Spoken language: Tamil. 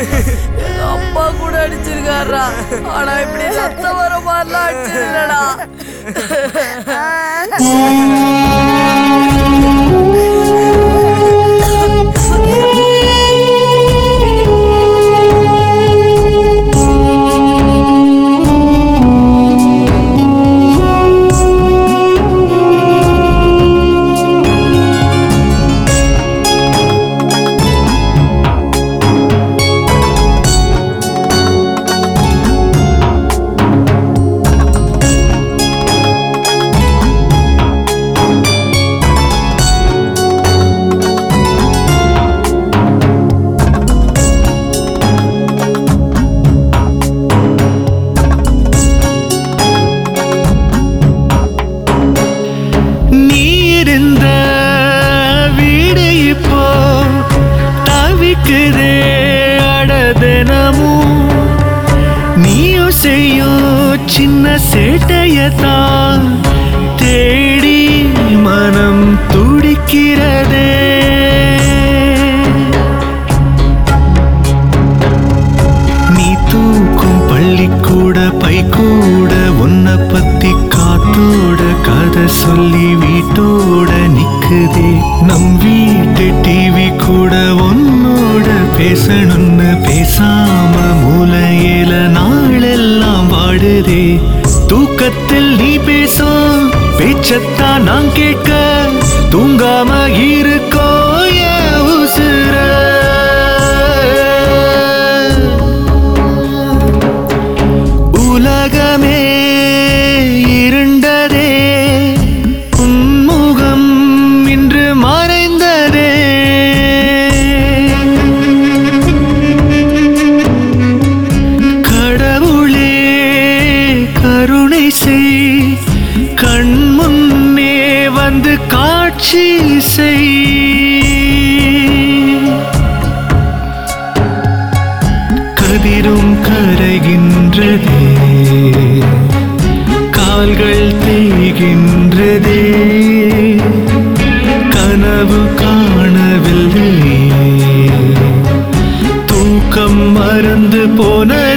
எங்க அப்பா கூட அடிச்சிருக்காரா ஆனா இப்படி ரத்தம் வர மாதிரிலாம் அடிச்சதில்லடா நீ இருந்த வீடு இப்போ தவிக்குதே அடதினமும் நீயும் செய்யும் சின்ன சேட்டையத்தான் தேடி மனம் துடிக்கிறதே நீ தூக்கும் பள்ளிக்கூட பைக்கூட உன்னை பத்தி காத்தோட கதை சொல்லி வீட்டோட நிக்குதே நம் வீட்டு டிவி கூட உன்னோட பேசணும்னு பேசாம மூலையில நாளெல்லாம் வாடுதே தூக்கத்தில் நீ பேசும் பேச்சத்தான் நான் கேட்க தூங்காம இருக்கோ என் உசுர உலகமே இருண்டதே உன்முகம் இன்று மறைந்ததே கடவுளே கருணை செய் கண் முன்னே வந்து காட்சி செய் கதிரும் கரைகின்றதே கால்கள் தேய்கின்றதே கனவு காணவில்லை தூக்கம் மறந்து போன